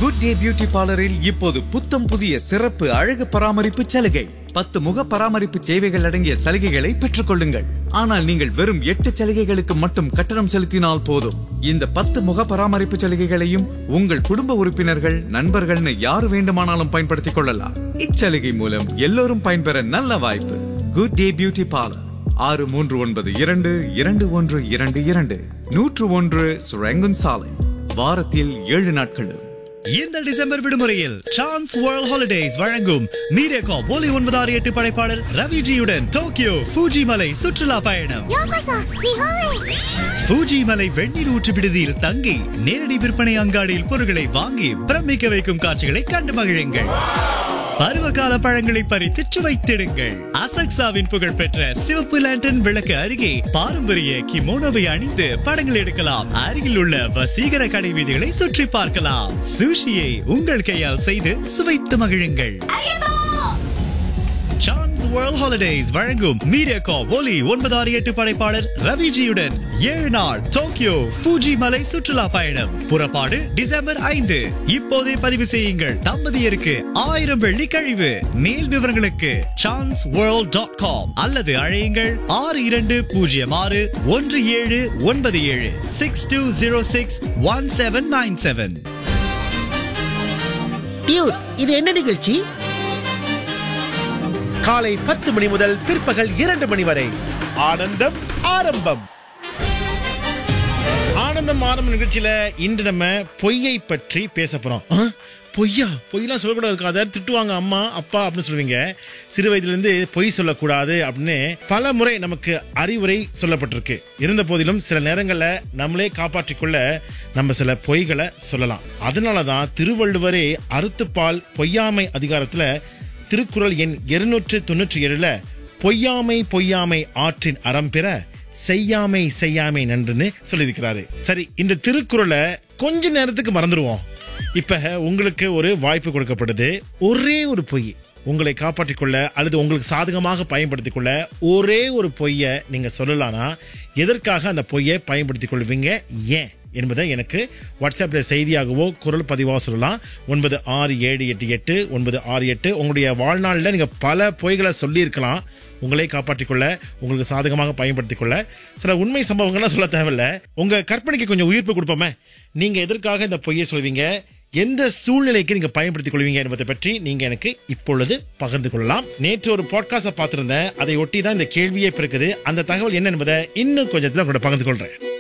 Good day beauty பார்லரில் இப்போது புத்தம் புதிய சிறப்பு அழகு பராமரிப்பு சலுகை பத்து முக பராமரிப்பு சேவைகள் அடங்கிய சலுகைகளை பெற்றுக் கொள்ளுங்கள் ஆனால் நீங்கள் வெறும் எட்டு சலுகைகளுக்கு மட்டும் கட்டணம் செலுத்தினால் போதும் இந்த பத்து முக பராமரிப்பு சலுகைகளையும் உங்கள் குடும்ப உறுப்பினர்கள் நண்பர்கள்னு யார் வேண்டுமானாலும் பயன்படுத்திக் கொள்ளலாம் இச்சலுகை மூலம் எல்லோரும் பயன்பெற நல்ல வாய்ப்பு குட் டே பியூட்டி பார்லர் ஆறு மூன்று ஒன்பது இரண்டு இரண்டு ஒன்று இரண்டு இரண்டு நூற்று ஒன்று சுரங்குன் சாலை வாரத்தில் ஏழு நாட்களும் இந்த டிசம்பர் விடுமுறையில் சான்ஸ் வேர்ல்ட் ஹாலிடேஸ் வழங்கும் மீடியாகாம் ஒலி ஒன்பதாறு எட்டு படைப்பாளர் ரவிஜியுடன் டோக்கியோ ஃபூஜி மலை சுற்றுலா பயணம் ようこそ日本へ ஃபூஜி மலை வெந்நீர் ஊற்று விடுதியில் தங்கி நேரடி விற்பனை அங்காடியில் பொருட்களை வாங்கி பிரமிக்க வைக்கும் காட்சிகளை கண்டு மகிழுங்கள் பருவகால பழங்களை பறித்து சுவைத்திடுங்கள் அசக்சாவின் புகழ்பெற்ற சிவப்பு லேண்டன் விளக்கு அருகே பாரம்பரிய கிமோனோவை அணிந்து படங்கள் எடுக்கலாம் அருகில் உள்ள வசீகர கடை வீதிகளை சுற்றி பார்க்கலாம் சுஷியை உங்கள் கையால் செய்து சுவைத்து மகிழுங்கள் சான்ஸ் வேர்ல்ட் ஹாலிடேஸ் வழங்கும் மீடியா கா ஒலி ஒன்பதாறு எட்டு படைப்பாளர் ரவிஜியுடன் ஏழு நாள் டோக்கியோ ஃபூஜி மலை சுற்றுலா பயணம் புறப்பாடு டிசம்பர் ஐந்து இப்போதே பதிவு செய்யுங்கள் தம்பதியருக்கு ஆயிரம் வெள்ளி கழிவு மேல் விவரங்களுக்கு சான்ஸ் வேர்ல்ட் டாட் காம் அல்லது அழையுங்கள் ஆறு இரண்டு பூஜ்ஜியம் ஆறு ஒன்று ஏழு ஒன்பது ஏழு six two zero six one seven nine seven dude இது என்ன நிகழ்ச்சி காலை பத்து மணி முதல் பிற்பகல் இரண்டு மணி வரை ஆனந்தம் ஆரம்பம் ஆனந்தம் ஆரம்ப நிகழ்ச்சியில இன்று நம்ம பொய்யை பற்றி பேச போறோம் ஆ? பொய்யா பொய்யெல்லாம் சொல்லக்கூடாது இருக்காத திட்டுவாங்க அம்மா அப்பா அப்படின்னு சொல்லுவீங்க சிறு வயதுல இருந்து பொய் சொல்லக்கூடாது அப்படின்னு பல முறை நமக்கு அறிவுரை சொல்லப்பட்டிருக்கு இருந்த போதிலும் சில நேரங்கள்ல நம்மளே காப்பாற்றிக் கொள்ள நம்ம சில பொய்களை சொல்லலாம் அதனாலதான் திருவள்ளுவரே அறுத்துப்பால் பொய்யாமை அதிகாரத்துல திருக்குறள் எண் இருநூற்று தொண்ணூற்றி ஏழுல பொய்யாமை பொய்யாமை ஆற்றின் அறம் பெற செய்யாமை செய்யாமை நன்றுன்னு சொல்லியிருக்கிறாரு சரி இந்த திருக்குறளை கொஞ்ச நேரத்துக்கு மறந்துடுவோம் இப்ப உங்களுக்கு ஒரு வாய்ப்பு கொடுக்கப்படுது ஒரே ஒரு பொய் உங்களை காப்பாற்றிக் கொள்ள அல்லது உங்களுக்கு சாதகமாக பயன்படுத்திக் கொள்ள ஒரே ஒரு பொய்யை நீங்க சொல்லலாம்னா எதற்காக அந்த பொய்யை பயன்படுத்திக் கொள்வீங்க ஏன் என்பதை எனக்கு வாட்ஸ்அப்பில் செய்தியாகவோ குரல் பதிவாக சொல்லலாம் ஒன்பது ஆறு ஏழு எட்டு எட்டு ஒன்பது ஆறு எட்டு உங்களுடைய வாழ்நாளில் நீங்கள் பல பொய்களை சொல்லியிருக்கலாம் உங்களை காப்பாற்றிக் கொள்ள உங்களுக்கு சாதகமாக பயன்படுத்திக் கொள்ள சில உண்மை சம்பவங்கள்லாம் சொல்ல தேவையில்ல உங்கள் கற்பனைக்கு கொஞ்சம் உயிர்ப்பு கொடுப்போமே நீங்கள் எதற்காக இந்த பொய்யை சொல்வீங்க எந்த சூழ்நிலைக்கு நீங்க பயன்படுத்திக் கொள்வீங்க என்பதை பற்றி நீங்க எனக்கு இப்பொழுது பகிர்ந்து கொள்ளலாம் நேற்று ஒரு பாட்காஸ்ட பார்த்திருந்தேன் அதை ஒட்டி தான் இந்த கேள்வியே பிறக்குது அந்த தகவல் என்ன என்பதை இன்னும் கொஞ்சத்துல கூட பகிர்ந்து கொள்றேன்